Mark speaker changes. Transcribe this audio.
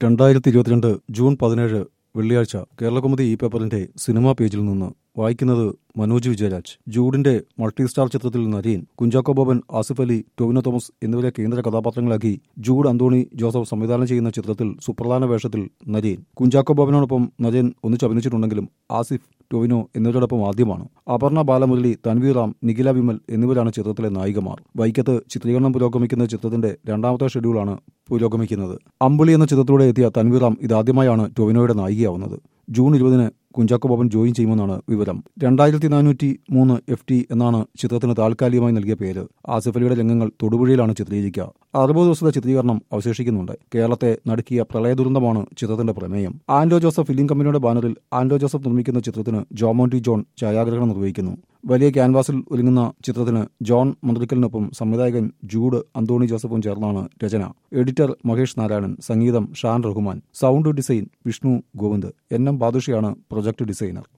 Speaker 1: രണ്ടായിരത്തി ഇരുപത്തിരണ്ട് ജൂൺ പതിനേഴ് വെള്ളിയാഴ്ച കേരളകൗമുദി ഈ പേപ്പറിന്റെ സിനിമാ പേജിൽ നിന്ന് വായിക്കുന്നത് മനോജ് വിജയരാജ് ജൂഡിന്റെ മൾട്ടി സ്റ്റാർ ചിത്രത്തിൽ നരീൻ കുഞ്ചാക്കോ ബോബൻ ആസിഫ് അലി ടൊവിനോ തോമസ് എന്നിവരെ കേന്ദ്ര കഥാപാത്രങ്ങളാക്കി ജൂഡ് അന്തോണി ജോസഫ് സംവിധാനം ചെയ്യുന്ന ചിത്രത്തിൽ സുപ്രധാന വേഷത്തിൽ നരീൻ കുഞ്ചാക്കോ ബോബനോടൊപ്പം നരീൻ ഒന്നിച്ച് അഭിനയിച്ചിട്ടുണ്ടെങ്കിലും ആസിഫ് ടൊവിനോ എന്നിവരോടൊപ്പം ആദ്യമാണ് അപർണ ബാലമുരളി തൻവീർ റാം നിഖില വിമൽ എന്നിവരാണ് ചിത്രത്തിലെ നായികമാർ വൈക്കത്ത് ചിത്രീകരണം പുരോഗമിക്കുന്ന ചിത്രത്തിന്റെ രണ്ടാമത്തെ ഷെഡ്യൂളാണ് പുരോഗമിക്കുന്നത് അമ്പുളി എന്ന ചിത്രത്തിലൂടെ എത്തിയ തൻവീർ റാം ഇതാദ്യമായാണ് ടൊവിനോയുടെ നായികയാവുന്നത് ജൂൺ ഇരുപതിന് കുഞ്ചാക്കോ ബോബൻ ജോയിൻ ചെയ്യുമെന്നാണ് വിവരം രണ്ടായിരത്തി നാനൂറ്റി മൂന്ന് എഫ് ടി എന്നാണ് ചിത്രത്തിന് താൽക്കാലികമായി നൽകിയ പേര് ആസിഫ് അലിയുടെ രംഗങ്ങൾ തൊടുപുഴയിലാണ് ചിത്രീകരിക്കുക അറുപത് ദിവസത്തെ ചിത്രീകരണം അവശേഷിക്കുന്നുണ്ട് കേരളത്തെ നടുക്കിയ പ്രളയ ദുരന്തമാണ് ചിത്രത്തിന്റെ പ്രമേയം ആൻഡോ ജോസഫ് ഫിലിം കമ്പനിയുടെ ബാനറിൽ ആൻഡോ ജോസഫ് നിർമ്മിക്കുന്ന ചിത്രത്തിന് ജോമോണ്ടി ജോൺ ഛായാഗ്രഹണം നിർവഹിക്കുന്നു വലിയ ക്യാൻവാസിൽ ഒരുങ്ങുന്ന ചിത്രത്തിന് ജോൺ മന്ത്രിക്കലിനൊപ്പം സംവിധായകൻ ജൂഡ് അന്തോണി ജോസഫും ചേർന്നാണ് രചന എഡിറ്റർ മഹേഷ് നാരായണൻ സംഗീതം Shaan Rahman sound design Vishnu Govind N M ബാദുഷയാണ് പ്രൊജക്ട് ഡിസൈനർ